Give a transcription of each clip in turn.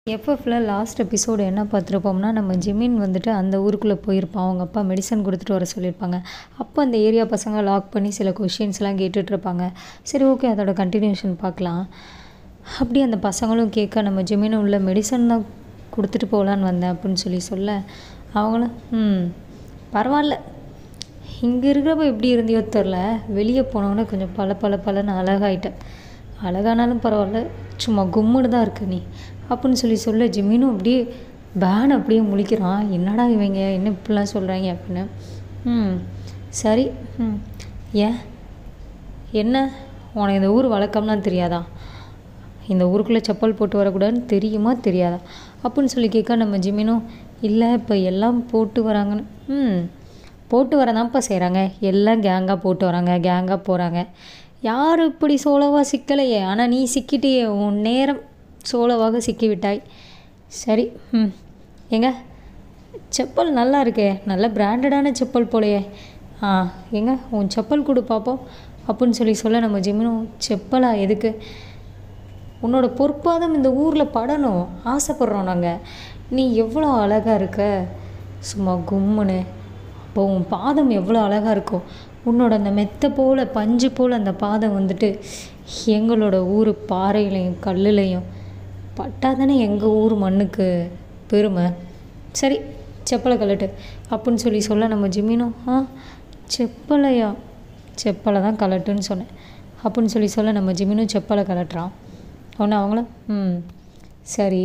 எஃப்எஃப்ல last episode என்ன பார்த்துருப்போம்னா நம்ம Jimin வந்துட்டு அந்த ஊருக்குள்ளே போயிருப்பான் அவங்க அப்பா மெடிசன் கொடுத்துட்டு வர சொல்லியிருப்பாங்க அப்போ அந்த ஏரியா பசங்க லாக் பண்ணி சில கொஷின்ஸ்லாம் கேட்டுட்ருப்பாங்க சரி ஓகே அதோட கண்டினியூஷன் பார்க்கலாம் அப்படி அந்த பசங்களும் கேட்க நம்ம ஜிமின் உள்ள மெடிசன் தான் கொடுத்துட்டு போகலான்னு வந்தேன் அப்படின்னு சொல்லி சொல்ல அவங்களும் ம் பரவாயில்ல இங்கே இருக்கிறப்ப எப்படி இருந்தியோ தெரில வெளியே போனோன்னே கொஞ்சம் பல பல பலன்னு அழகாயிட்டேன் அழகானாலும் பரவாயில்ல சும்மா கும்முன்னு தான் இருக்க நீ அப்படின்னு சொல்லி சொல்ல ஜிமினும் அப்படியே பேன் அப்படியே முழிக்கிறான் என்னடா இவங்க என்ன இப்படிலாம் சொல்கிறாங்க அப்படின்னு ம் சரி ம் ஏன் என்ன உனக்கு இந்த ஊர் வழக்கம்லாம் தெரியாதா இந்த ஊருக்குள்ளே செப்பல் போட்டு வரக்கூடாதுன்னு தெரியுமா தெரியாதா அப்படின்னு சொல்லி கேட்க நம்ம ஜிமினும் இல்லை இப்போ எல்லாம் போட்டு வராங்கன்னு ம் போட்டு வரதான்ப்பா செய்கிறாங்க எல்லாம் கேங்காக போட்டு வராங்க கேங்காக போகிறாங்க யார் இப்படி சோலோவாக சிக்கலையே ஆனால் நீ சிக்கிட்டியே உன் நேரம் சோலோவாக சிக்கி விட்டாய் சரி ம் ஏங்க செப்பல் நல்லா இருக்கே நல்ல பிராண்டடான செப்பல் போலையே ஆ ஏங்க உன் செப்பல் கொடு பார்ப்போம் அப்படின்னு சொல்லி சொல்ல நம்ம ஜிமினும் செப்பலா எதுக்கு உன்னோட பொற்பாதம் இந்த ஊரில் படணும் ஆசைப்பட்றோம் நாங்கள் நீ எவ்வளோ அழகாக இருக்க சும்மா கும்முன்னு அப்போ உன் பாதம் எவ்வளோ அழகாக இருக்கும் உன்னோட அந்த மெத்தை போல் பஞ்சு போல் அந்த பாதம் வந்துட்டு எங்களோட ஊர் பாறையிலையும் கல்லுலையும் பட்டாதானே எங்கள் ஊர் மண்ணுக்கு பெருமை சரி செப்பலை கழட்டு அப்படின்னு சொல்லி சொல்ல நம்ம ஜிமினும் ஆ செப்பலையா செப்பலை தான் கலட்டுன்னு சொன்னேன் அப்படின்னு சொல்லி சொல்ல நம்ம ஜிமினும் செப்பலை கலட்டுறான் ஒன்று அவங்களும் ம் சரி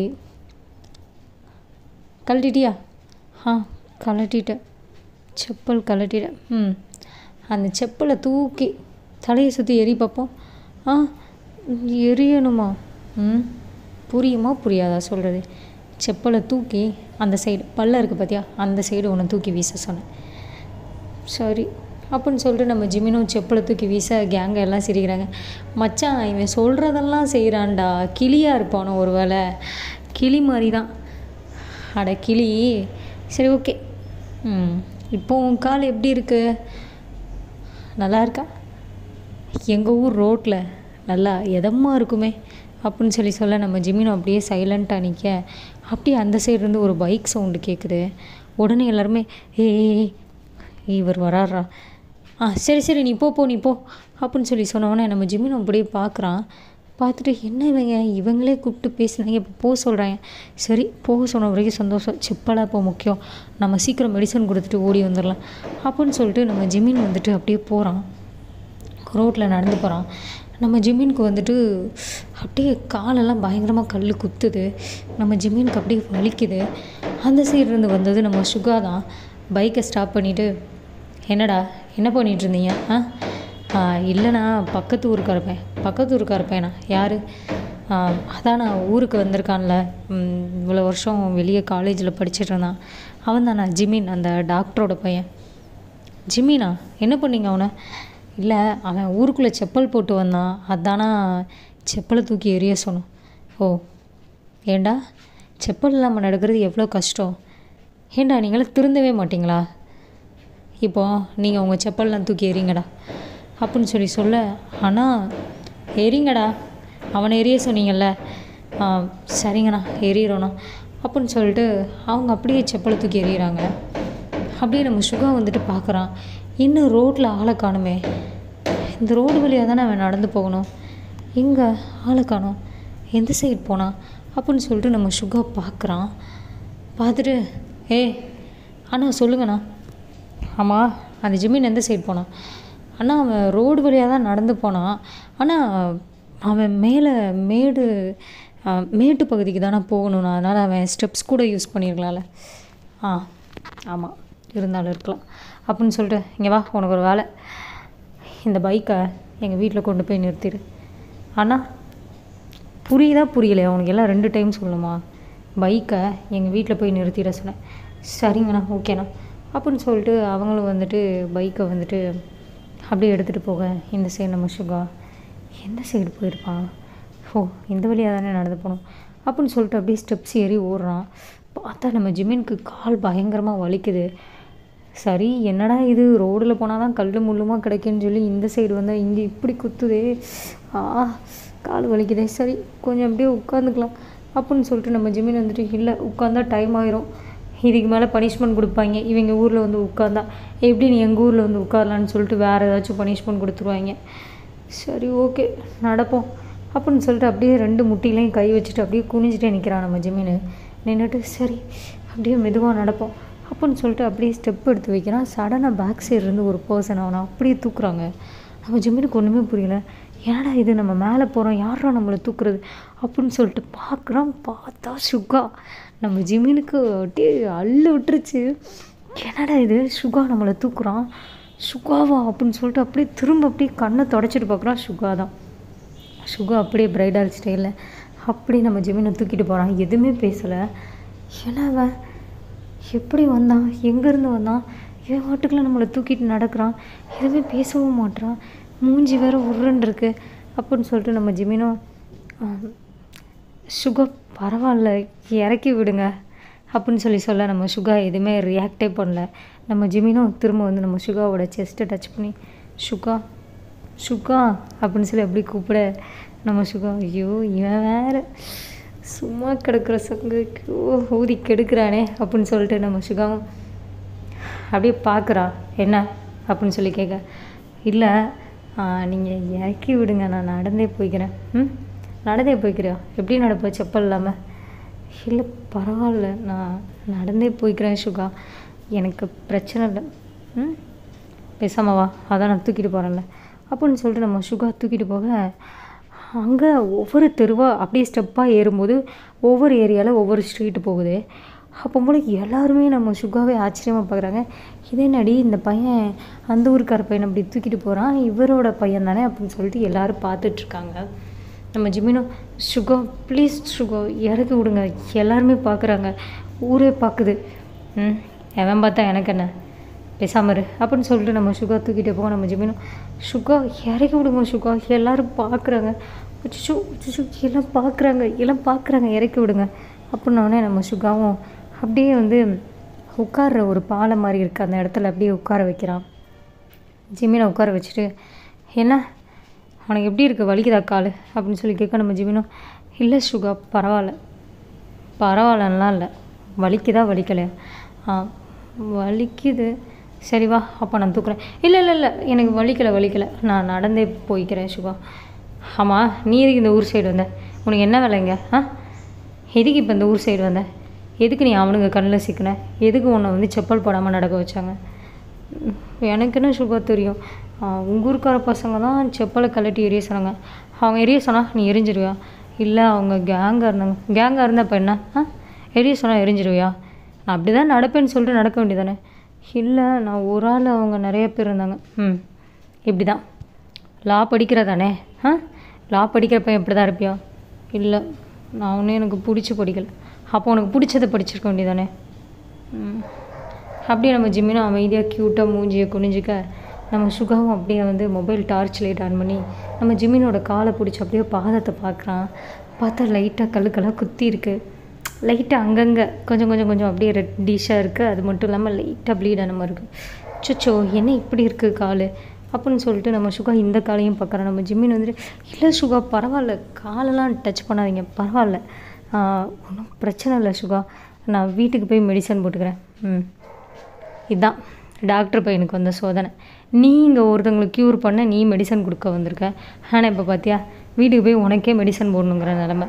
கழட்டிட்டியா ஆ கழட்டிட்டேன் செப்பல் கழட்டிட்டேன் ம் அந்த செப்பலை தூக்கி தலையை சுற்றி எரி பார்ப்போம் ஆ எரியணுமா ம் புரியுமா புரியாதா சொல்கிறது செப்பலை தூக்கி அந்த சைடு பல்ல இருக்குது பார்த்தியா அந்த சைடு ஒன்று தூக்கி வீச சொன்னேன் சரி அப்படின்னு சொல்லிட்டு நம்ம ஜிமினும் செப்பலை தூக்கி வீச கேங்க எல்லாம் சிரிக்கிறாங்க மச்சான் இவன் சொல்கிறதெல்லாம் செய்கிறான்டா கிளியாக இருப்பானோ ஒரு வேளை கிளி மாதிரி தான் அட கிளி சரி ஓகே ம் இப்போ உன் கால் எப்படி இருக்கு நல்லா இருக்கா எங்கள் ஊர் ரோட்டில் நல்லா எதமாக இருக்குமே அப்படின்னு சொல்லி சொல்ல நம்ம ஜிமினும் அப்படியே சைலண்ட்டாக நிற்க அப்படியே அந்த சைடு இருந்து ஒரு பைக் சவுண்டு கேட்குது உடனே எல்லாருமே ஏய் இவர் வராரா ஆ சரி சரி நீ போ போ நீ போ அப்படின்னு சொல்லி சொன்னவொடனே நம்ம ஜிமின் அப்படியே பார்க்குறான் பார்த்துட்டு என்ன இவங்க இவங்களே கூப்பிட்டு பேசுனாங்க இப்போ போக சொல்கிறாங்க சரி போக சொன்ன வரைக்கும் சந்தோஷம் செப்பலாக இப்போ முக்கியம் நம்ம சீக்கிரம் மெடிசன் கொடுத்துட்டு ஓடி வந்துடலாம் அப்படின்னு சொல்லிட்டு நம்ம ஜிமின் வந்துட்டு அப்படியே போகிறான் ரோட்டில் நடந்து போகிறான் நம்ம ஜிமினுக்கு வந்துட்டு அப்படியே காலெல்லாம் பயங்கரமாக கல் குத்துது நம்ம ஜிமினுக்கு அப்படியே வலிக்குது அந்த சைடு இருந்து வந்தது நம்ம சுகா தான் பைக்கை ஸ்டாப் பண்ணிவிட்டு என்னடா என்ன பண்ணிகிட்டு இருந்தீங்க ஆ இல்லைண்ணா பக்கத்து ஊருக்கார பையன் பக்கத்து ஊருக்கார பையனா யார் அதான் நான் ஊருக்கு வந்திருக்கான்ல இவ்வளோ வருஷம் வெளியே காலேஜில் படிச்சுட்டு இருந்தான் அவன் தானா ஜிமின் அந்த டாக்டரோட பையன் ஜிமினா என்ன பண்ணீங்க அவனை இல்லை அவன் ஊருக்குள்ளே செப்பல் போட்டு வந்தான் அதானா செப்பலை தூக்கி எறிய சொன்னோம் ஓ ஏண்டா செப்பல் இல்லாமல் நடக்கிறது எவ்வளோ கஷ்டம் ஏண்டா நீங்களாம் திருந்தவே மாட்டிங்களா இப்போ நீங்கள் உங்கள் செப்பல்லாம் தூக்கி எறிங்கடா அப்படின்னு சொல்லி சொல்ல ஆனால் எரிங்கடா அவனை எரிய சொன்னீங்கல்ல சரிங்கண்ணா எறிகிறோண்ணா அப்படின்னு சொல்லிட்டு அவங்க அப்படியே செப்பலை தூக்கி எறிகிறாங்க அப்படியே நம்ம சுகா வந்துட்டு பார்க்குறான் இன்னும் ரோட்டில் ஆளை காணுமே இந்த ரோடு வழியாக தானே அவன் நடந்து போகணும் எங்கே ஆளை காணும் எந்த சைடு போனான் அப்படின்னு சொல்லிட்டு நம்ம சுகா பார்க்குறான் பார்த்துட்டு ஏ அண்ணா சொல்லுங்கண்ணா ஆமாம் அந்த ஜிம்மின் எந்த சைடு போனான் அண்ணா அவன் ரோடு வழியாக தான் நடந்து போனான் ஆனால் அவன் மேலே மேடு மேட்டு பகுதிக்கு தானே போகணுண்ணா அதனால் அவன் ஸ்டெப்ஸ் கூட யூஸ் பண்ணியிருக்கலாம்ல ஆ ஆமாம் இருந்தாலும் இருக்கலாம் அப்படின்னு சொல்லிட்டு இங்கே வா உனக்கு ஒரு வேலை இந்த பைக்கை எங்கள் வீட்டில் கொண்டு போய் நிறுத்திடு அண்ணா புரியுதா புரியலையா உனக்கு எல்லாம் ரெண்டு டைம் சொல்லணுமா பைக்கை எங்கள் வீட்டில் போய் நிறுத்திட சொன்னேன் சரிங்கண்ணா ஓகேண்ணா அப்படின்னு சொல்லிட்டு அவங்களும் வந்துட்டு பைக்கை வந்துட்டு அப்படியே எடுத்துகிட்டு போக இந்த சைடு நம்ம சுகா எந்த சைடு போயிருப்பான் ஓ இந்த வழியாக தானே நடந்து போகணும் அப்படின்னு சொல்லிட்டு அப்படியே ஸ்டெப்ஸ் ஏறி ஓடுறான் பார்த்தா நம்ம ஜிமினுக்கு கால் பயங்கரமாக வலிக்குது சரி என்னடா இது ரோடில் போனால் தான் கல் முள்ளுமா கிடைக்குன்னு சொல்லி இந்த சைடு வந்தால் இங்கே இப்படி குத்துதே ஆ கால் வலிக்குதே சரி கொஞ்சம் அப்படியே உட்காந்துக்கலாம் அப்படின்னு சொல்லிட்டு நம்ம ஜிமின் வந்துட்டு இல்லை உட்காந்தா டைம் ஆயிரும் இதுக்கு மேலே பனிஷ்மெண்ட் கொடுப்பாங்க இவங்க ஊரில் வந்து உட்காந்தா எப்படி நீ எங்கள் ஊரில் வந்து உட்காரலான்னு சொல்லிட்டு வேறு ஏதாச்சும் பனிஷ்மெண்ட் கொடுத்துருவாங்க சரி ஓகே நடப்போம் அப்படின்னு சொல்லிட்டு அப்படியே ரெண்டு முட்டிலையும் கை வச்சுட்டு அப்படியே குனிஞ்சிட்டே நிற்கிறான் நம்ம ஜிமின் நின்றுட்டு சரி அப்படியே மெதுவாக நடப்போம் அப்படின்னு சொல்லிட்டு அப்படியே ஸ்டெப் எடுத்து வைக்கிறான் சடனாக பேக் சைடு இருந்து ஒரு பர்சன் அவனை அப்படியே தூக்குறாங்க நம்ம ஜிம்மினுக்கு ஒன்றுமே புரியல ஏடா இது நம்ம மேலே போகிறோம் யாரா நம்மளை தூக்குறது அப்படின்னு சொல்லிட்டு பார்க்குறோம் பார்த்தா சுகா நம்ம ஜிம்மினுக்கு அப்படியே அள்ளு விட்டுருச்சு என்னடா இது சுகா நம்மளை தூக்குறான் சுகாவா அப்படின்னு சொல்லிட்டு அப்படியே திரும்ப அப்படியே கண்ணை தொடச்சிட்டு பார்க்குறான் சுகா தான் சுகா அப்படியே பிரைடல் ஸ்டைலில் அப்படியே நம்ம ஜிமினை தூக்கிட்டு போகிறான் எதுவுமே பேசலை ஏன்னா அவன் எப்படி வந்தான் எங்கேருந்து வந்தான் இவன் வாட்டுக்குள்ள நம்மளை தூக்கிட்டு நடக்கிறான் எதுவுமே பேசவும் மாட்றான் மூஞ்சி வேற உருன்னு இருக்கு அப்படின்னு சொல்லிட்டு நம்ம ஜிமினும் ஆம், சுகா பரவாயில்ல இறக்கி விடுங்க அப்படின்னு சொல்லி சொல்ல நம்ம சுகா எதுவுமே ரியாக்டே பண்ணல நம்ம ஜிமினும் திரும்ப வந்து நம்ம சுகாவோட செஸ்ட்டை டச் பண்ணி சுகா சுகா அப்படின்னு சொல்லி அப்படி கூப்பிட நம்ம சுகா ஐயோ இவன் வேற சும்மா கிடக்குற சங்கு ஐயோ, ஊதி கெடுக்கிறானே அப்படின்னு சொல்லிட்டு நம்ம சுகாவும் அப்படியே பார்க்குறா என்ன அப்படின்னு சொல்லி கேட்க இல்லை நீங்கள் இறக்கி விடுங்க நான் நடந்தே போய்க்கிறேன் ம் நடந்தே போய்க்கிறியா எப்படி நடப்ப செப்பல் இல்லாமல் இல்லை பரவாயில்ல நான் நடந்தே போய்க்கிறேன் சுகா எனக்கு பிரச்சனை இல்லை ம் பேசாம வா அதான் நான் தூக்கிட்டு போகிறேன்ல அப்படின்னு சொல்லிட்டு நம்ம சுகா தூக்கிட்டு போக அங்கே ஒவ்வொரு தெருவாக அப்படியே ஸ்டெப்பாக ஏறும்போது ஒவ்வொரு ஏரியாவில் ஒவ்வொரு ஸ்ட்ரீட்டு போகுது அப்போ போல் எல்லாருமே நம்ம சுகாவே ஆச்சரியமாக பார்க்குறாங்க இதே நடி இந்த பையன் அந்த ஊருக்கார பையன் அப்படி தூக்கிட்டு போகிறான் இவரோட பையன் தானே அப்படின்னு சொல்லிட்டு எல்லாரும் பார்த்துட்ருக்காங்க நம்ம ஜிமினோ சுகா ப்ளீஸ் சுகா இறக்கி விடுங்க எல்லாருமே பார்க்குறாங்க ஊரே பார்க்குது ம் எவன் பார்த்தா எனக்கு என்ன பேசாம இரு அப்படின்னு சொல்லிட்டு நம்ம சுகா தூக்கிட்டு போக நம்ம ஜிமினும் சுகா இறக்கி விடுங்க சுகா எல்லாரும் பார்க்குறாங்க அச்சோ அச்சோ எல்லாம் பார்க்குறாங்க எல்லாம் பார்க்குறாங்க இறக்கி விடுங்க அப்படின்னோடனே நம்ம சுகாவும் அப்படியே வந்து உட்கார்ற ஒரு பாலை மாதிரி இருக்குது அந்த இடத்துல அப்படியே உட்கார வைக்கிறான் ஜிமினை உட்கார வச்சுட்டு என்ன உனக்கு எப்படி இருக்குது வலிக்குதா கால் அப்படின்னு சொல்லி கேட்க நம்ம ஜிமினும் இல்லை சுகா பரவாயில்ல பரவாயில்லலாம் இல்லை வலிக்குதா வலிக்கலையா ஆ வலிக்குது சரி வா அப்போ நான் தூக்குறேன் இல்லை இல்லை இல்லை எனக்கு வலிக்கலை வலிக்கலை நான் நடந்தே போய்க்கிறேன் சுகா ஆமாம் நீ எதுக்கு இந்த ஊர் சைடு வந்த உனக்கு என்ன வேலைங்க ஆ எதுக்கு இப்போ இந்த ஊர் சைடு வந்த எதுக்கு நீ அவனுங்க கண்ணில் சிக்கின எதுக்கு உன்னை வந்து செப்பல் போடாமல் நடக்க வச்சாங்க ம், எனக்கு என்ன சுகா தெரியும் உங்கள் ஊருக்கார பசங்க தான் செப்பலை கழட்டி எரிய சொன்னாங்க அவங்க எரிய சொன்னா நீ எரிஞ்சிருவியா இல்லை அவங்க கேங்காக இருந்தாங்க கேங்காக இருந்தால் இப்போ என்ன ஆ எரிய சொன்னால் எரிஞ்சிருவியா நான் அப்படி தான் நடப்பேன்னு சொல்லிட்டு நடக்க வேண்டியதானே இல்லை நான் ஒரு ஆள் அவங்க நிறைய பேர் இருந்தாங்க ம் இப்படி தான் லா படிக்கிறதானே ஆ லா படிக்கிறப்ப எப்படி தான் இருப்பியா இல்லை நான் ஒன்றும் எனக்கு பிடிச்சி படிக்கல அப்போ உனக்கு பிடிச்சதை படிச்சிருக்க வேண்டியதானே ம் அப்படியே நம்ம ஜிம்மினும் அமைதியாக க்யூட்டாக மூஞ்சியை குனிஞ்சிக்க நம்ம சுகாவும் அப்படியே வந்து மொபைல் டார்ச் லைட் ஆன் பண்ணி நம்ம ஜிம்மினோட காலை பிடிச்சி அப்படியே பாதத்தை பார்க்குறான் பார்த்தா லைட்டாக கல்லுக்கெல்லாம் குத்தி இருக்கு லைட்டாக அங்கங்கே கொஞ்சம் கொஞ்சம் கொஞ்சம் அப்படியே ரெட்டிஷாக இருக்குது அது மட்டும் இல்லாமல் லைட்டாக ப்ளீட் ஆன மாதிரி இருக்குது சுச்சோ என்ன இப்படி இருக்குது கால் அப்படின்னு சொல்லிட்டு நம்ம சுகா இந்த காலையும் பார்க்குறோம் நம்ம ஜிம்மின் வந்துட்டு இல்லை சுகா பரவாயில்ல காலெல்லாம் டச் பண்ணாதீங்க பரவாயில்ல ஒன்றும் பிரச்சனை இல்லை சுகா நான் வீட்டுக்கு போய் மெடிசன் போட்டுக்கிறேன் ம் இதுதான் டாக்டர் பையனுக்கு வந்த சோதனை நீ இங்கே ஒருத்தவங்களுக்கு க்யூர் பண்ண நீ மெடிசன் கொடுக்க வந்திருக்க ஆனால் இப்போ பார்த்தியா வீட்டுக்கு போய் உனக்கே மெடிசன் போடணுங்கிற நிலமை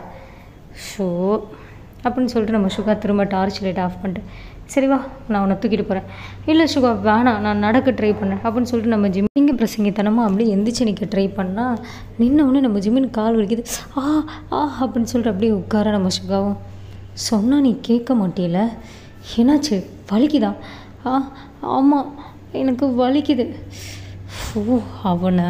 ஸோ அப்படின்னு சொல்லிட்டு நம்ம சுகா திரும்ப டார்ச் லைட் ஆஃப் பண்ணிட்டு சரி வா நான் உன்னை தூக்கிட்டு போகிறேன் இல்லை சுகா வேணாம் நான் நடக்க ட்ரை பண்ணேன் அப்படின்னு சொல்லிட்டு நம்ம ஜிம் இங்கே பிரசங்கித்தனமாக அப்படியே எந்திரிச்சு நிற்க ட்ரை பண்ணால் நின்ன உடனே நம்ம ஜிம்மின் கால் வலிக்குது ஆ ஆ அப்படின்னு சொல்லிட்டு அப்படியே உட்கார நம்ம சுகாவும் சொன்னால் நீ கேட்க மாட்டேல என்னாச்சு வலிக்குதா ஆ ஆமாம் எனக்கு வலிக்குது ஓ அவனை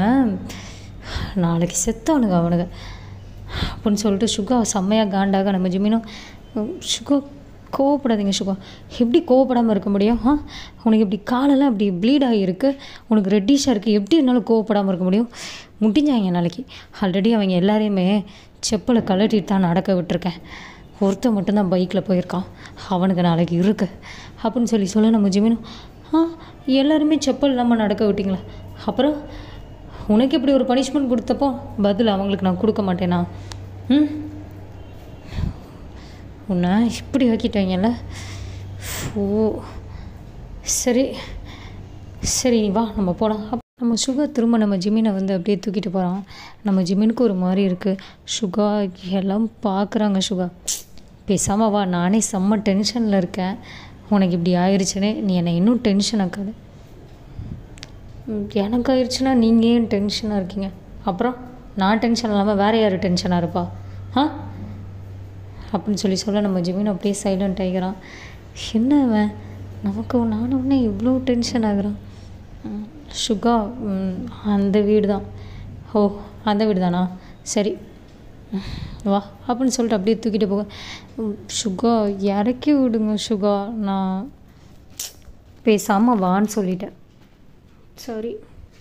நாளைக்கு செத்தவனுங்க அவனுங்க அப்படின்னு சொல்லிட்டு சுகா செம்மையாக காண்டாக நம்ம ஜிமினும் சுகா கோவப்படாதீங்க சுகா எப்படி கோவப்படாமல் இருக்க முடியும் ஆ உனக்கு இப்படி காலெல்லாம் இப்படி ப்ளீட் ஆகியிருக்கு உனக்கு ரெட்டிஷாக இருக்குது எப்படி என்னால் கோவப்படாமல் இருக்க முடியும் முடிஞ்சாங்க நாளைக்கு ஆல்ரெடி அவங்க எல்லாரையுமே செப்பலை கழட்டிட்டு தான் நடக்க விட்டுருக்கேன் ஒருத்தன் மட்டும்தான் பைக்கில் போயிருக்கான் அவனுக்கு நாளைக்கு இருக்கு அப்படின்னு சொல்லி சொல்ல நம்ம ஜிமினும் ஆ எல்லாருமே செப்பல் இல்லாமல் நடக்க விட்டீங்களா அப்புறம் உனக்கு இப்படி ஒரு பனிஷ்மெண்ட் கொடுத்தப்போ பதில் அவங்களுக்கு நான் கொடுக்க மாட்டேனா ம் உன்னை இப்படி ஆக்கிட்டாங்கல்ல ஓ சரி சரி நீ வா நம்ம போகலாம் அப் நம்ம சுகா திரும்ப நம்ம ஜிமினை வந்து அப்படியே தூக்கிட்டு போகிறான் நம்ம ஜிமினுக்கு ஒரு மாதிரி இருக்குது சுகா எல்லாம் பார்க்குறாங்க சுகா பேசாமல் வா நானே செம்ம டென்ஷனில் இருக்கேன் உனக்கு இப்படி ஆயிடுச்சுன்னு நீ என்னை இன்னும் டென்ஷன் ஆக்காது ம், எனக்கு ஆயிடுச்சுன்னா நீங்கள் ஏன் டென்ஷனாக இருக்கீங்க அப்புறம் நான் டென்ஷன் இல்லாமல் வேறு யார் டென்ஷனாக இருப்பா ஆ அப்படின்னு சொல்லி சொல்ல நம்ம ஜிமின் அப்படியே சைலண்ட் ஆகிக்கிறான் என்ன அவன் நமக்கு நானும் ஒன்று இவ்வளோ டென்ஷன் ஆகுறான் ம், சுகா ம், அந்த வீடு தான் ஓ அந்த வீடு தானா சரி ம், வா அப்படின்னு சொல்லிட்டு அப்படியே தூக்கிட்டு போக ம், சுகா இறக்கி விடுங்க சுகா நான் பேசாமல் வான்னு சொல்லிட்டேன் சரி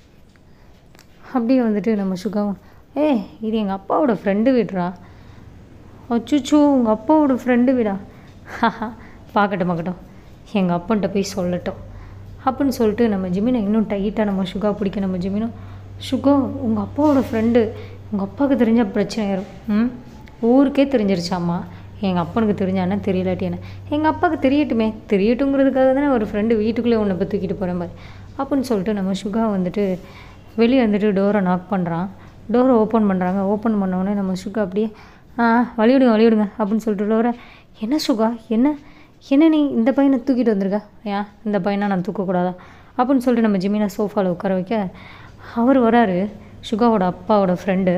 அப்படியே வந்துட்டு நம்ம சுகாவும் ஏ இது எங்கள் அப்பாவோட ஃப்ரெண்டு வீடுறா அச்சுச்சோ உங்கள் அப்பாவோட ஃப்ரெண்டு வீடா ஹஹா பார்க்கட்டும் பார்க்கட்டும் எங்கள் அப்பன்ட்ட போய் சொல்லட்டும் அப்படின்னு சொல்லிட்டு நம்ம ஜிமினை இன்னும் டைட்டாக நம்ம சுகா பிடிக்க நம்ம ஜிமினும் சுகா உங்கள் அப்பாவோட ஃப்ரெண்டு உங்கள் அப்பாவுக்கு தெரிஞ்ச பிரச்சனை ஆயிரும் ம் ஊருக்கே தெரிஞ்சிருச்சாம்மா எங்கள் அப்பனுக்கு தெரிஞ்சானே தெரியலாட்டி என்ன எங்கள் அப்பாவுக்கு தெரியட்டுமே தெரியட்டுங்கிறதுக்காக தானே ஒரு ஃப்ரெண்டு வீட்டுக்குள்ளே உன்னை போய் தூக்கிட்டு போகிற மாதிரி அப்படின்னு சொல்லிட்டு நம்ம சுகா வந்துட்டு வெளியே வந்துட்டு டோரை நாக் பண்ணுறான் டோரை ஓப்பன் பண்ணுறாங்க ஓப்பன் உடனே நம்ம சுகா அப்படியே ஆ வழிவிடுங்க வழிவிடுங்க அப்படின்னு சொல்லிட்டு டோரை என்ன சுகா என்ன என்ன நீ இந்த பையனை தூக்கிட்டு வந்திருக்க ஏன் இந்த பையனை நான் தூக்கக்கூடாதா அப்படின்னு சொல்லிட்டு நம்ம ஜிமினா சோஃபாவில் உட்கார வைக்க அவர் வராரு சுகாவோட அப்பாவோட ஃப்ரெண்டு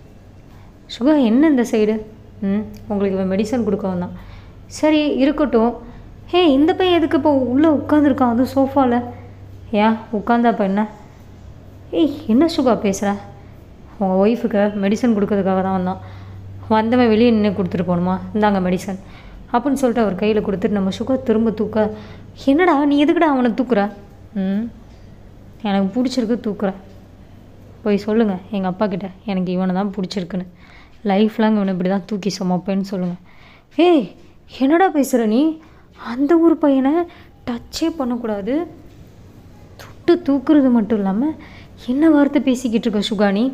சுகா என்ன இந்த சைடு ம் உங்களுக்கு இவன் மெடிசன் கொடுக்க வந்தான் சரி இருக்கட்டும் ஹே இந்த பையன் எதுக்கு இப்போ உள்ளே உட்காந்துருக்கான் அதுவும் சோஃபாவில் ஏன் உட்காந்தா இப்போ என்ன ஏய் என்ன சுகா பேசுகிற உங்கள் ஒய்ஃபுக்கு மெடிசன் கொடுக்கறதுக்காக தான் வந்தான் வந்தவன் வெளியே நின்று கொடுத்துட்டு போகணுமா இந்தாங்க மெடிசன் அப்படின்னு சொல்லிட்டு அவர் கையில் கொடுத்துட்டு நம்ம சுகா திரும்ப தூக்க என்னடா நீ எதுக்குடா அவனை தூக்குற ம் எனக்கு பிடிச்சிருக்கு தூக்குற போய் சொல்லுங்கள் எங்கள் அப்பா கிட்ட எனக்கு இவனை தான் பிடிச்சிருக்குன்னு லைஃப் லாங் இவனை இப்படி தான் தூக்கி சுமப்பேன்னு சொல்லுங்கள் ஏய் என்னடா பேசுகிற நீ அந்த ஊர் பையனை டச்சே பண்ணக்கூடாது தொட்டு தூக்குறது மட்டும் இல்லாமல் என்ன வார்த்தை பேசிக்கிட்டு இருக்க சுகானி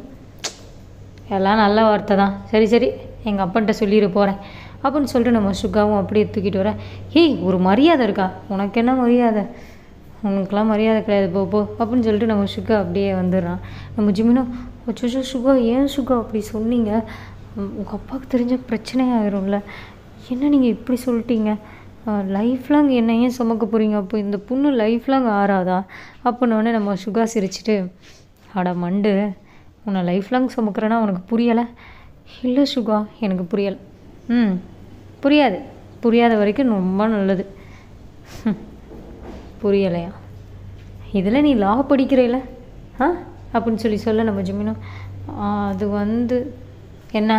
எல்லாம் நல்ல வார்த்தை தான் சரி சரி எங்கள் அப்பன்ட்ட சொல்லிட போகிறேன் அப்படின்னு சொல்லிட்டு நம்ம சுகாவும் அப்படியே தூக்கிட்டு வரேன் ஏய் ஒரு மரியாதை இருக்கா உனக்கு என்ன மரியாதை உனக்கெல்லாம் மரியாதை கிடையாது போ போ அப்படின்னு சொல்லிட்டு நம்ம சுகா அப்படியே வந்துடுறான் நம்ம ஜிமினும் அச்சோ சுகா ஏன் சுகா அப்படி சொன்னீங்க உங்கள் அப்பாவுக்கு தெரிஞ்ச பிரச்சனையாயிரும்ல என்ன நீங்கள் இப்படி சொல்லிட்டீங்க லைஃப் லாங் என்ன ஏன் சுமக்க போகிறீங்க அப்போ இந்த பொண்ணு லைஃப் லாங் ஆறாதா அப்படின்னோடனே நம்ம சுகா சிரிச்சிட்டு அட மண்டு உன்னை லைஃப் லாங் சுமக்கிறேன்னா உனக்கு புரியலை இல்லை சுகா எனக்கு புரியலை ம் புரியாது புரியாத வரைக்கும் ரொம்ப நல்லது ஹம், புரியலையா இதில் நீ லா படிக்கிறேல ஆ அப்படின்னு சொல்லி சொல்ல நம்ம ஜிமினும் "ஆ, அது வந்து என்ன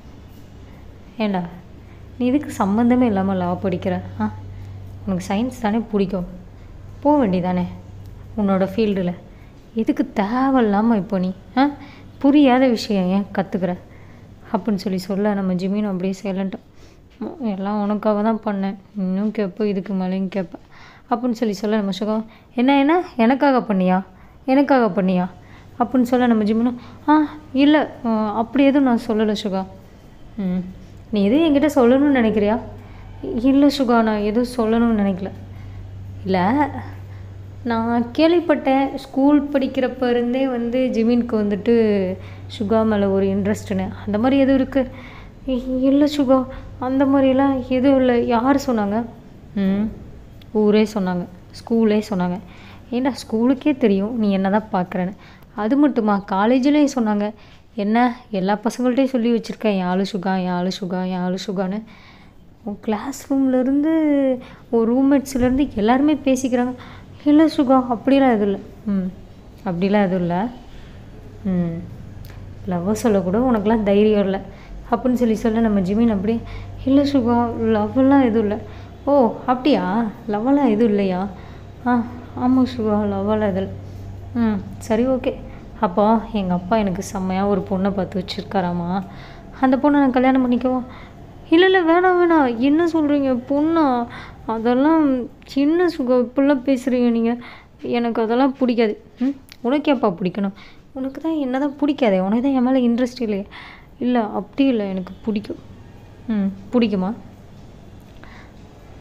ஏண்டா நீ இதுக்கு சம்மந்தமே இல்லாமல் லா படிக்கிற ஆ உனக்கு சயின்ஸ் தானே பிடிக்கும் போக வேண்டியதானே உன்னோட ஃபீல்டில் எதுக்கு தேவையில்லாமல் இப்போ நீ ஆ புரியாத விஷயம் ஏன் கற்றுக்குற அப்படின்னு சொல்லி சொல்ல நம்ம ஜிமினும் அப்படியே சைலண்ட்டாக எல்லாம் உனக்காக தான் பண்ணேன் இன்னும் கேட்பேன் இதுக்கு மேலேயும் கேட்பேன் அப்படின்னு சொல்லி சொல்ல நம்ம சுகம் என்ன என்ன எனக்காக பண்ணியா எனக்காக பண்ணியா அப்படின்னு சொல்ல நம்ம ஜிம்முன்னு ஆ இல்லை அப்படி எதுவும் நான் சொல்லலை சுகா ம் நீ எதுவும் என்கிட்ட சொல்லணும்னு நினைக்கிறியா இல்லை சுகா நான் எதுவும் சொல்லணும்னு நினைக்கல இல்லை நான் கேள்விப்பட்டேன் ஸ்கூல் படிக்கிறப்ப இருந்தே வந்து ஜிமினுக்கு வந்துட்டு சுகா மேலே ஒரு இன்ட்ரெஸ்ட்டுன்னு அந்த மாதிரி எதுவும் இருக்குது இல்லை சுகா அந்த மாதிரிலாம் எதுவும் இல்லை யார் சொன்னாங்க ம் ஊரே சொன்னாங்க ஸ்கூலே சொன்னாங்க ஏண்டா ஸ்கூலுக்கே தெரியும் நீ என்ன தான் பார்க்குறேன்னு அது மட்டுமா காலேஜ்லேயே சொன்னாங்க என்ன எல்லா பசங்கள்ட்டையும் சொல்லி வச்சுருக்கேன் என் ஆளு சுகா என் ஆளு சுகா என் ஆளு சுகான்னு உன் கிளாஸ் ரூம்லேருந்து உன் ரூம்மேட்ஸ்லேருந்து எல்லாருமே பேசிக்கிறாங்க இல்லை சுகா அப்படிலாம் எதுவும் இல்லை ம் அப்படிலாம் எதுவும் இல்லை ம் லவ் சொல்லக்கூட உனக்கெல்லாம் தைரியம் இல்லை அப்படின்னு சொல்லி சொல்ல நம்ம ஜிமின் அப்படியே இல்லை சுகா லவ்வெல்லாம் எதுவும் இல்லை ஓ அப்படியா லவ்வெல்லாம் எதுவும் இல்லையா ஆ ஆமாம் சுகா லவ்வெல்லாம் எதுவும் இல்லை ம் சரி ஓகே அப்போ எங்கள் அப்பா எனக்கு செம்மையாக ஒரு பொண்ணை பார்த்து வச்சுருக்காராமா அந்த பொண்ணை நான் கல்யாணம் பண்ணிக்கவா இல்லை இல்லை வேணாம் வேணாம் என்ன சொல்கிறீங்க பொண்ணா அதெல்லாம் சின்ன சுகம் இப்படிலாம் பேசுகிறீங்க நீங்கள் எனக்கு அதெல்லாம் பிடிக்காது ம் உனக்கு ஏப்பா பிடிக்கணும் உனக்கு தான் என்ன தான் பிடிக்காதே உனக்கு தான் என் மேலே இன்ட்ரெஸ்ட் இல்லையே இல்லை அப்படி இல்லை எனக்கு பிடிக்கும் ம் பிடிக்குமா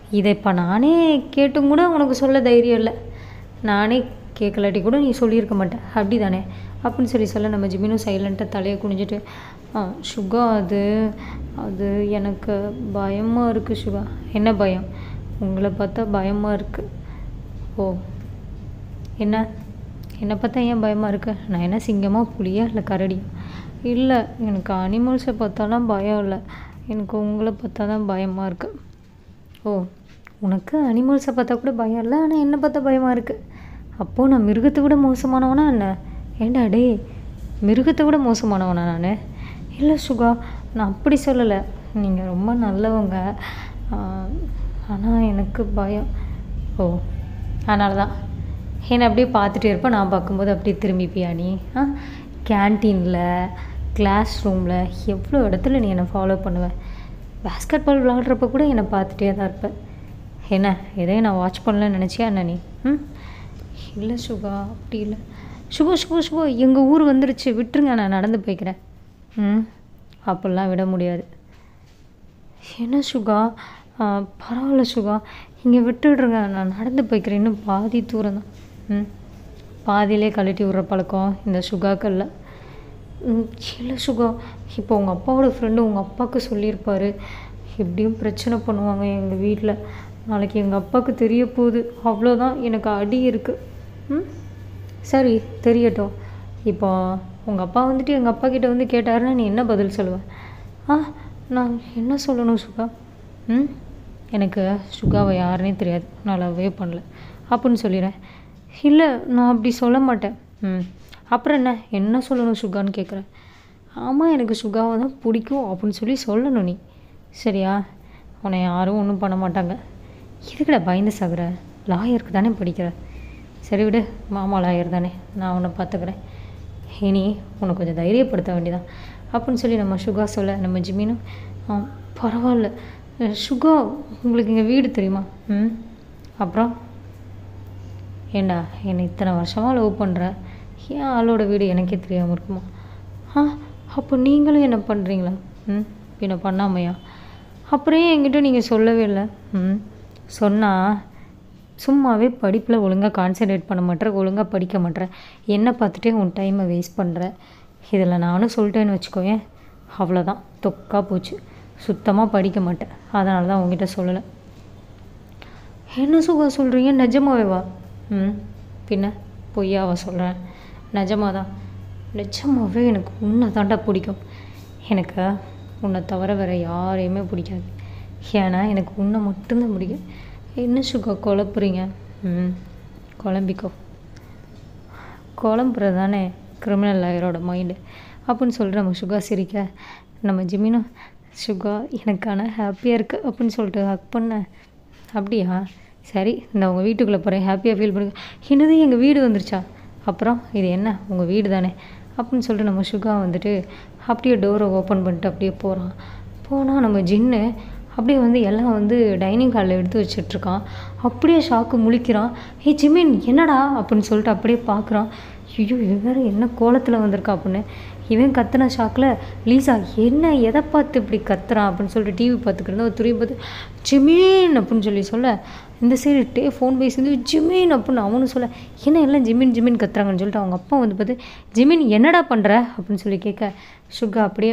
இதை இப்போ நானே கேட்டும் கூட உனக்கு சொல்ல தைரியம் இல்லை நானே கேட்கலாட்டி கூட நீ சொல்லியிருக்க மாட்டேன் அப்படி தானே அப்படின்னு சொல்லி சொல்ல நம்ம ஜிமினும் சைலண்ட்டாக தலையை குனிஞ்சிட்டு "ஆ, சுகா அது அது எனக்கு பயமாக இருக்குது சுகா என்ன பயம் உங்களை பார்த்தா பயமாக இருக்குது ஓ என்ன என்னை பார்த்தா ஏன் பயமாக இருக்கு நான் என்ன சிங்கமா புலியா இல்லை கரடியா இல்லை எனக்கு அனிமல்ஸை பார்த்தாலாம் பயம் இல்லை எனக்கு உங்களை பார்த்தா தான் பயமாக இருக்கு ஓ உனக்கு அனிமல்ஸை பார்த்தா கூட பயம் இல்லை ஆனால் என்னை பார்த்தா பயமாக இருக்குது அப்போது நான் மிருகத்தை விட மோசமானவனா என்ன ஏண்டா டேய் மிருகத்தை விட மோசமானவனா நான் இல்லை சுகா நான் அப்படி சொல்லலை நீங்கள் ரொம்ப நல்லவங்க ஆனால் எனக்கு பயம் ஓ அதனால தான் என்னை அப்படியே பார்த்துட்டே இருப்பேன் நான் பார்க்கும்போது அப்படியே திரும்பிப்பியா நீ ஆ கேன்டீனில் கிளாஸ் ரூமில் எவ்வளோ இடத்துல நீ என்னை ஃபாலோ பண்ணுவ பேஸ்கெட் பால் விளாட்றப்ப கூட என்னை பார்த்துட்டே தான் இருப்பேன் என்ன எதையும் நான் வாட்ச் பண்ணலன்னு நினச்சியா என்ன நீ ம் இல்லை சுகா அப்படி இல்லை சுகோ சுகோ சுகோ எங்கள் ஊர் வந்துருச்சு விட்டுருங்க நான் நடந்து போய்க்கிறேன் ம் அப்படிலாம் விட முடியாது என்ன சுகா ஆ, பரவாயில்ல சுகா இங்கே விட்டுடுறேங்க நான் நடந்து போய்க்கிறேன் இன்னும் பாதி தூரம் தான் ம் பாதியிலே கழட்டி விட்ற பழக்கம் இந்த சுகாக்கல்ல ம், இல்லை சுகா இப்போ உங்கள் அப்பாவோட ஃப்ரெண்டு உங்கள் அப்பாவுக்கு சொல்லியிருப்பாரு எப்படியும் பிரச்சனை பண்ணுவாங்க எங்கள் வீட்டில் நாளைக்கு எங்கள் அப்பாவுக்கு தெரிய போகுது அவ்வளோதான் எனக்கு அடி இருக்குது ம் சரி தெரியட்டும் இப்போ உங்கள் அப்பா வந்துட்டு எங்கள் அப்பா கிட்ட வந்து கேட்டாருன்னா நீ என்ன பதில் சொல்லுவ ஆ நான் என்ன சொல்லணும் சுகா ம் எனக்கு சுகாவை யாருன்னே தெரியாது நான் லவ்வே பண்ணல அப்படின்னு சொல்லிடுறேன் இல்லை நான் அப்படி சொல்ல மாட்டேன் ம் அப்புறம் என்ன என்ன சொல்லணும் சுகான்னு கேட்குறேன் ஆமாம் எனக்கு சுகாவை தான் பிடிக்கும் அப்படின்னு சொல்லி சொல்லணும் நீ சரியா உன்னை யாரும் ஒன்றும் பண்ண மாட்டாங்க எதுக்குடா பயந்து சாகுற லாயருக்கு தானே படிக்கிற சரி விடு மாமா லாயர் தானே நான் உன்னை பார்த்துக்கிறேன் இனி உன்னை கொஞ்சம் தைரியப்படுத்த வேண்டியதான் அப்படின்னு சொல்லி நம்ம சுகா சொல்ல நம்ம ஜிமினும் "ஆ, பரவாயில்ல அஹ், சுகா உங்களுக்கு எங்கள் வீடு தெரியுமா ம் அப்புறம் ஏண்டா என்னை இத்தனை வருஷமாக லவ் பண்ணுற ஏன் ஆளோட வீடு எனக்கே தெரியாமல் இருக்குமா ஆ அப்போ நீங்களும் என்ன பண்ணுறீங்களா ம் பின்ன பண்ணாமையா அப்புறம் ஏன் என்கிட்ட நீங்கள் சொல்லவே இல்லை ம் சொன்னால் சும்மாவே படிப்பில் ஒழுங்காக கான்சென்ட்ரேட் பண்ண மாட்டேற ஒழுங்காக படிக்க மாட்டேற என்னை பார்த்துட்டே உன் டைமை வேஸ்ட் பண்ணுற இதில் நானும் சொல்லிட்டேன்னு வச்சுக்கோயேன் அவ்வளோதான் தொக்கா போச்சு சுத்தமாக படிக்க மாட்டேன் அதனால தான் உங்ககிட்ட சொல்லலை என்ன சுகா சொல்கிறீங்க நிஜமாவே வா ம் பின்ன பொய்யாவா சொல்கிறேன் நிஜமாக தான் நிஜமாவே எனக்கு உன்னை தாண்டா பிடிக்கும் எனக்கு உன்னை தவிர வேறு யாரையுமே பிடிக்காது ஏன்னா எனக்கு உன்னை மட்டும்தான் பிடிக்கும் என்ன சுகா குழப்புறீங்க ம் குழம்பிக்கோ குழம்புறது தானே கிரிமினல் லாயரோட மைண்டு அப்படின்னு சொல்லிட்டு நம்ம சுகா சிரிக்க நம்ம ஜிமினும் சுகா எனக்கான ஹாப்பியாக இருக்குது அப்படின்னு சொல்லிட்டு ஹக் பண்ணேன் அப்படியா சரி இந்த உங்கள் வீட்டுக்குள்ளே போகிறேன் ஹாப்பியாக ஃபீல் பண்ணுங்க என்னது எங்கள் வீடு வந்துருச்சா அப்புறம் இது என்ன உங்கள் வீடு தானே அப்படின்னு சொல்லிட்டு நம்ம சுகா வந்துட்டு அப்படியே டோரை ஓப்பன் பண்ணிட்டு அப்படியே போகிறான் போனால் நம்ம ஜின்னு அப்படியே வந்து எல்லாம் வந்து டைனிங் ஹாலில் எடுத்து வச்சிட்ருக்கான் அப்படியே ஷாக்கு முழிக்கிறான் ஏய் ஜிமின் என்னடா அப்படின்னு சொல்லிட்டு அப்படியே பார்க்குறான் ஐயோ இவன் வேறு என்ன கோலத்தில் வந்திருக்கா அப்படின்னு இவன் கத்துன ஷாக்கில் லீசா என்ன எதை பார்த்து இப்படி கத்துறான் அப்படின்னு சொல்லிட்டு டிவி பார்த்துக்கிட்டு ஒரு துருவி பார்த்து ஜிமீன் அப்படின்னு சொல்லி சொல்ல இந்த சைடு டே ஃபோன் பேசிந்து ஜிமின் அப்படின்னு அவனும் சொல்ல என்ன எல்லாம் ஜிமின் ஜிமின் கத்துறாங்கன்னு சொல்லிட்டு அவங்க அப்பா வந்து பார்த்து ஜிமின் என்னடா பண்ணுற அப்படின்னு சொல்லி கேட்க சுகா அப்படியே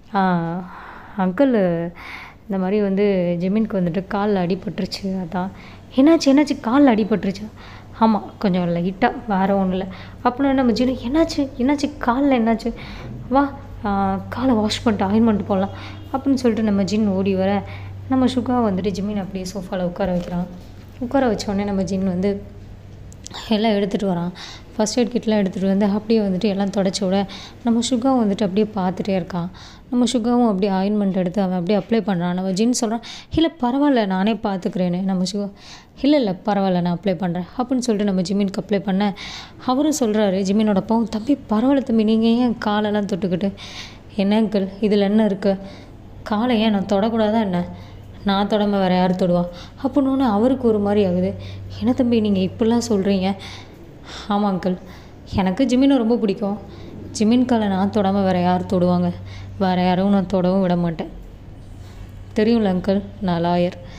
அங்கிள் இந்த மாதிரி வந்து ஜிமினுக்கு வந்துட்டு காலில் அடிபட்டுருச்சு அதான் என்னாச்சு என்னாச்சு காலில் அடிபட்டுருச்சா ஆமாம் கொஞ்சம் லைட்டாக வேறு ஒன்றும் இல்லை அப்படின்னு நம்ம ஜினு என்னாச்சு என்னாச்சு காலில் என்னாச்சு வா ஆ, காலை வாஷ் பண்ணிட்டு ஆயின்மெண்ட் போடலாம் அப்படின்னு சொல்லிட்டு நம்ம ஜின் ஓடி வர நம்ம சுகா வந்துட்டு ஜிமின் அப்படியே சோஃபாவில் உட்கார வைக்கிறான் உட்கார வச்ச உடனே நம்ம ஜின் வந்து எல்லாம் எடுத்துகிட்டு வரான் ஃபஸ்ட் எய்ட் கிட்லாம் எடுத்துகிட்டு வந்து அப்படியே வந்துட்டு எல்லாம் தொடச்சி விட நம்ம சுகாவும் வந்துட்டு அப்படியே பார்த்துட்டே இருக்கான் நம்ம சுகாவும் அப்படியே ஆயின்மெண்ட் எடுத்து அவன் அப்படியே அப்ளை பண்ணுறான் நம்ம ஜின் சொல்கிறான் இல்லை பரவாயில்ல நானே பார்த்துக்கிறேன்னு நம்ம சுகா இல்லை இல்லை பரவாயில்ல நான் அப்ளை பண்ணுறேன் அப்படின்னு சொல்லிட்டு நம்ம ஜிமினுக்கு அப்ளை பண்ண அவரும் சொல்கிறாரு ஜிமினோட பாவம் தம்பி பரவாயில்ல தம்பி நீங்கள் ஏன் காலெல்லாம் தொட்டுக்கிட்டு என்ன அங்கிள் இதில் என்ன இருக்குது காலை ஏன் நான் தொடக்கூடாதா என்ன நான் தொடாம வேறு யார் தொடுவா அப்படின்னு அவருக்கு ஒரு மாதிரி ஆகுது என்ன தம்பி நீங்கள் இப்படிலாம் சொல்கிறீங்க ஆமாம் அங்கிள் எனக்கு ஜிமினை ரொம்ப பிடிக்கும் ஜிமின் காலை நான் தொடாமல் வேறு யார் தொடுவாங்க வேறு யாரும் நான் தொடவும் விட மாட்டேன் தெரியும்ல அங்கிள் நான் லாயர்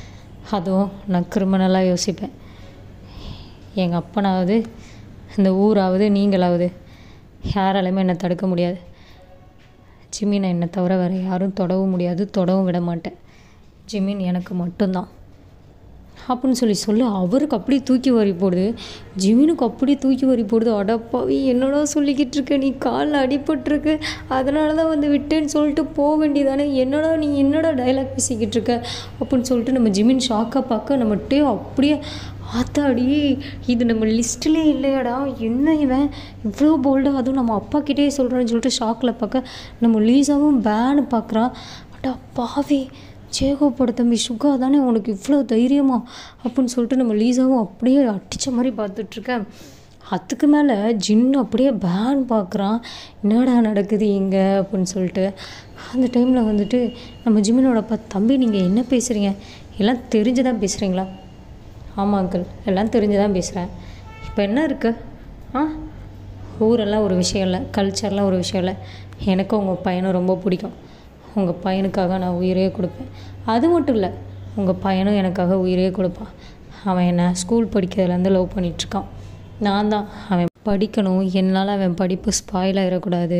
அதுவும் நான் கிரிமினலாக யோசிப்பேன் எங்கள் அப்பனாவது இந்த ஊராவது நீங்களாவது யாராலையுமே என்னை தடுக்க முடியாது ஜிமினை என்னை தவிர வேறு யாரும் தொடவும் முடியாது தொடவும் விட மாட்டேன் ஜிமின் எனக்கு மட்டும்தான் அப்படின்னு சொல்லி சொல்லி அவருக்கு அப்படியே தூக்கி வரி போடுது ஜிமினுக்கு அப்படியே தூக்கி வரி போடுது அடப்பாவி என்னடா சொல்லிக்கிட்டு இருக்க நீ காலில் அடிபட்டிருக்கு அதனால தான் வந்து விட்டேன்னு சொல்லிட்டு போக வேண்டியதானே என்னடா நீ என்னடா டைலாக் பேசிக்கிட்டு இருக்க அப்படின்னு சொல்லிட்டு நம்ம ஜிமின் ஷாக்காக பார்க்க நம்மகிட்டே அப்படியே ஆத்தாடி இது நம்ம லிஸ்ட்லேயே இல்லையாடா என்ன இவன் இவ்வளோ போல்டாக அதுவும் நம்ம அப்பா கிட்டே சொல்கிறேன்னு சொல்லிட்டு ஷாக்கில் பார்க்க நம்ம லீஸாவும் பேனு பார்க்குறான் அடா பாவி சேகோப்போட தம்பி சுகா தானே உனக்கு இவ்வளோ தைரியமா அப்படின்னு சொல்லிட்டு நம்ம லீஸாவும் அப்படியே அடித்த மாதிரி பார்த்துட்ருக்கேன் அதுக்கு மேலே ஜின்னு அப்படியே பேன் பார்க்குறான் என்னடா நடக்குது இங்கே அப்படின்னு சொல்லிட்டு அந்த டைமில் வந்துட்டு நம்ம ஜிமினோட பா தம்பி நீங்கள் என்ன பேசுகிறீங்க எல்லாம் தெரிஞ்சு தான் பேசுகிறீங்களா ஆமாம் அங்கிள் எல்லாம் தெரிஞ்சு தான் பேசுகிறேன் இப்போ என்ன இருக்குது ஆ ஊரெல்லாம் ஒரு விஷயம் இல்லை கல்ச்சர்லாம் ஒரு விஷயம் இல்லை எனக்கும் உங்கள் பையனை ரொம்ப பிடிக்கும் உங்கள் பையனுக்காக நான் உயிரே கொடுப்பேன் அது மட்டும் இல்லை உங்கள் பையனும் எனக்காக உயிரே கொடுப்பான் அவன் என்ன ஸ்கூல் படிக்கிறதுலேருந்து லவ் பண்ணிகிட்ருக்கான் நான் தான் அவன் படிக்கணும் என்னால் அவன் படிப்பு ஸ்பாயில் ஆகிடக்கூடாது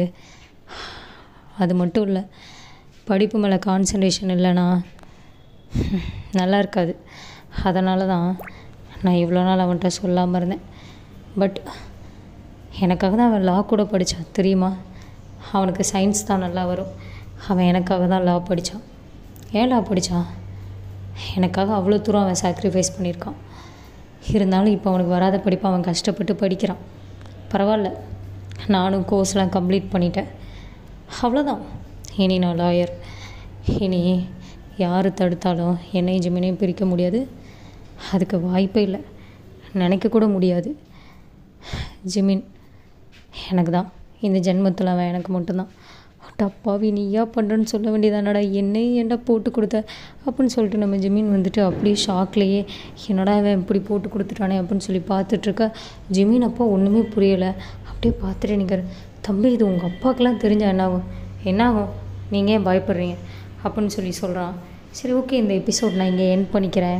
அது மட்டும் இல்லை படிப்பு மேலே கான்சன்ட்ரேஷன் இல்லைன்னா நல்லா இருக்காது அதனால தான் நான் இவ்வளோ நாள் அவன்கிட்ட சொல்லாமல் இருந்தேன் பட் எனக்காக தான் அவன் லா கூட படித்தான் தெரியுமா அவனுக்கு சயின்ஸ் தான் நல்லா வரும் அவன் எனக்காக தான் லா படித்தான் ஏன் லா படித்தான் எனக்காக அவ்வளோ தூரம் அவன் சாக்ரிஃபைஸ் பண்ணியிருக்கான் இருந்தாலும் இப்போ அவனுக்கு வராத படிப்பு அவன் கஷ்டப்பட்டு படிக்கிறான் பரவாயில்ல நானும் கோர்ஸ்லாம் கம்ப்ளீட் பண்ணிட்டேன் அவ்வளோதான் இனி நான் லாயர் இனி யார் தடுத்தாலும் என்னையும் ஜிமினையும் பிரிக்க முடியாது அதுக்கு வாய்ப்பே இல்லை நினைக்க கூட முடியாது ஜிமின் எனக்கு தான் இந்த ஜென்மத்தில் அவன் எனக்கு மட்டும்தான் டப்பாவி நீயா பண்ணுறேன்னு சொல்ல வேண்டியதானடா என்னையும் ஏன்டா போட்டு கொடுத்த அப்படின்னு சொல்லிட்டு நம்ம ஜிமின் வந்துட்டு அப்படியே ஷாக்லேயே என்னடா அவன் இப்படி போட்டு கொடுத்துட்டானே அப்படின்னு சொல்லி பார்த்துட்ருக்க ஜிமின் அப்பா ஒன்றுமே புரியலை அப்படியே பார்த்துட்டு நிற்கிற தம்பி இது உங்கள் அப்பாவுக்கெலாம் தெரிஞ்சால் என்னாகும் என்னாகும் நீங்கள் ஏன் பயப்படுறீங்க அப்படின்னு சொல்லி சொல்கிறான் சரி ஓகே இந்த எபிசோட் நான் இங்கே என் பண்ணிக்கிறேன்